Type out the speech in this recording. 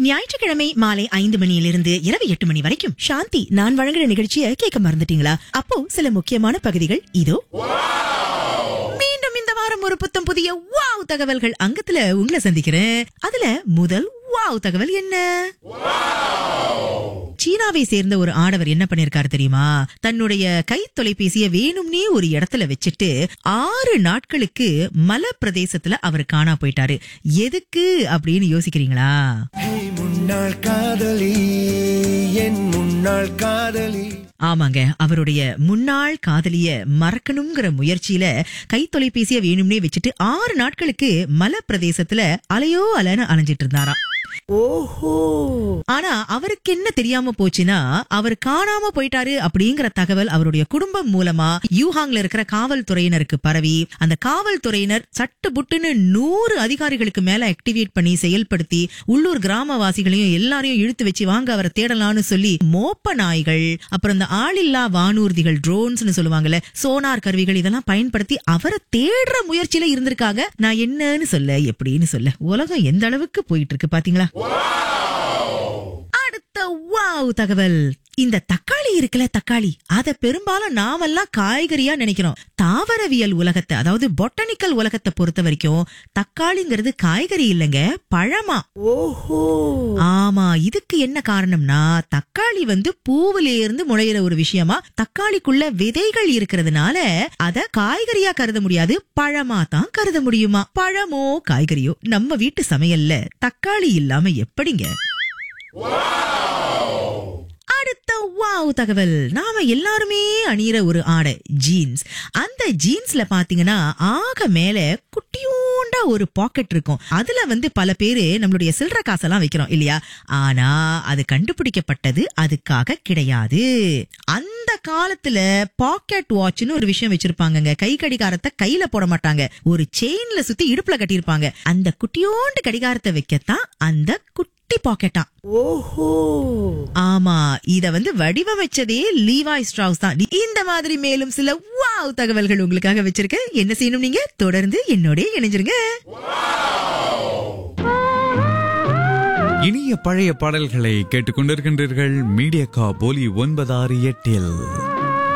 ஞாயிற்றுக்கிழமை மாலை ஐந்து மணியிலிருந்து இரவு எட்டு மணி வரைக்கும் சாந்தி நான் வழங்குற நிகழ்ச்சியை கேட்க மறந்துட்டீங்களா அப்போ சில முக்கியமான பகுதிகள் இதோ மீண்டும் இந்த வாரம் ஒரு புத்தம் புதிய வாவ் தகவல்கள் அங்கத்துல உங்களை சந்திக்கிறேன் அதுல முதல் வாவ் தகவல் என்ன சீனாவை சேர்ந்த ஒரு ஆடவர் என்ன பண்ணிருக்காரு தெரியுமா தன்னுடைய கை தொலைபேசிய வேணும்னே ஒரு இடத்துல வச்சுட்டு ஆறு நாட்களுக்கு மலை பிரதேசத்துல அவர் காணா போயிட்டாரு எதுக்கு அப்படின்னு யோசிக்கிறீங்களா ஹேய் முன்னாள் காதலி என் முன்னாள் காதலி ஆமாங்க அவருடைய முன்னாள் காதலிய மறக்கணுங்கிற முயற்சியில கை தொலைபேசிய வேணும்னே வச்சுட்டு ஆறு நாட்களுக்கு மலை பிரதேசத்துல அலையோ அலைன்னு அலைஞ்சிட்டு இருந்தாராம் ஓஹோ ஆனா அவருக்கு என்ன தெரியாம போச்சுன்னா அவர் காணாம போயிட்டாரு அப்படிங்கிற தகவல் அவருடைய குடும்பம் மூலமா யூஹாங்ல இருக்கிற காவல்துறையினருக்கு பரவி அந்த காவல்துறையினர் சட்டு புட்டுன்னு நூறு அதிகாரிகளுக்கு மேல ஆக்டிவேட் பண்ணி செயல்படுத்தி உள்ளூர் கிராமவாசிகளையும் எல்லாரையும் இழுத்து வச்சு வாங்க அவரை தேடலாம்னு சொல்லி மோப்ப நாய்கள் அப்புறம் இந்த ஆளில்லா வானூர்திகள் ட்ரோன்ஸ்னு சொல்லுவாங்கல்ல சோனார் கருவிகள் இதெல்லாம் பயன்படுத்தி அவரை தேடுற முயற்சியில இருந்திருக்காங்க நான் என்னன்னு சொல்ல எப்படின்னு சொல்ல உலகம் எந்த அளவுக்கு போயிட்டு இருக்கு பாத்தீங்களா அடுத்த வாவ் தகவல் இந்த தக்காளி இருக்குல்ல தக்காளி அத பெரும்பாலும் நாமெல்லாம் காய்கறியா நினைக்கிறோம் தாவரவியல் உலகத்தை அதாவது பொட்டனிக்கல் உலகத்தை பொறுத்த வரைக்கும் தக்காளிங்கிறது காய்கறி இல்லைங்க பழமா ஓஹோ ஆமா இதுக்கு என்ன காரணம்னா தக்காளி வந்து பூவில இருந்து முளையிற ஒரு விஷயமா தக்காளிக்குள்ள விதைகள் இருக்கிறதுனால அத காய்கறியா கருத முடியாது பழமா தான் கருத முடியுமா பழமோ காய்கறியோ நம்ம வீட்டு சமையல்ல தக்காளி இல்லாம எப்படிங்க அடுத்த வாவ் தகவல் நாம எல்லாருமே அணியிற ஒரு ஆடை ஜீன்ஸ் அந்த ஜீன்ஸ்ல பாத்தீங்கன்னா ஆக மேல குட்டியூண்டா ஒரு பாக்கெட் இருக்கும் அதுல வந்து பல பேரு நம்மளுடைய சில்லற காசெல்லாம் வைக்கிறோம் இல்லையா ஆனா அது கண்டுபிடிக்கப்பட்டது அதுக்காக கிடையாது அந்த காலத்துல பாக்கெட் வாட்ச்னு ஒரு விஷயம் வச்சிருப்பாங்கங்க கை கடிகாரத்தை கையில போட மாட்டாங்க ஒரு செயின்ல சுத்தி இடுப்புல கட்டியிருப்பாங்க அந்த குட்டியோண்டு கடிகாரத்தை வைக்கத்தான் அந்த குட்டி பாக்கெட்டா ஓஹோ ஆமா இத வந்து வடிவமைச்சதே லீவாய் ஸ்ட்ராஸ் தான் இந்த மாதிரி மேலும் சில வாவ் தகவல்கள் உங்களுக்காக வச்சிருக்கேன் என்ன செய்யணும் நீங்க தொடர்ந்து என்னோட இணைஞ்சிருங்க இனிய பழைய பாடல்களை கேட்டுக்கொண்டிருக்கின்றீர்கள் மீடியா கா போலி ஒன்பதாறு எட்டில்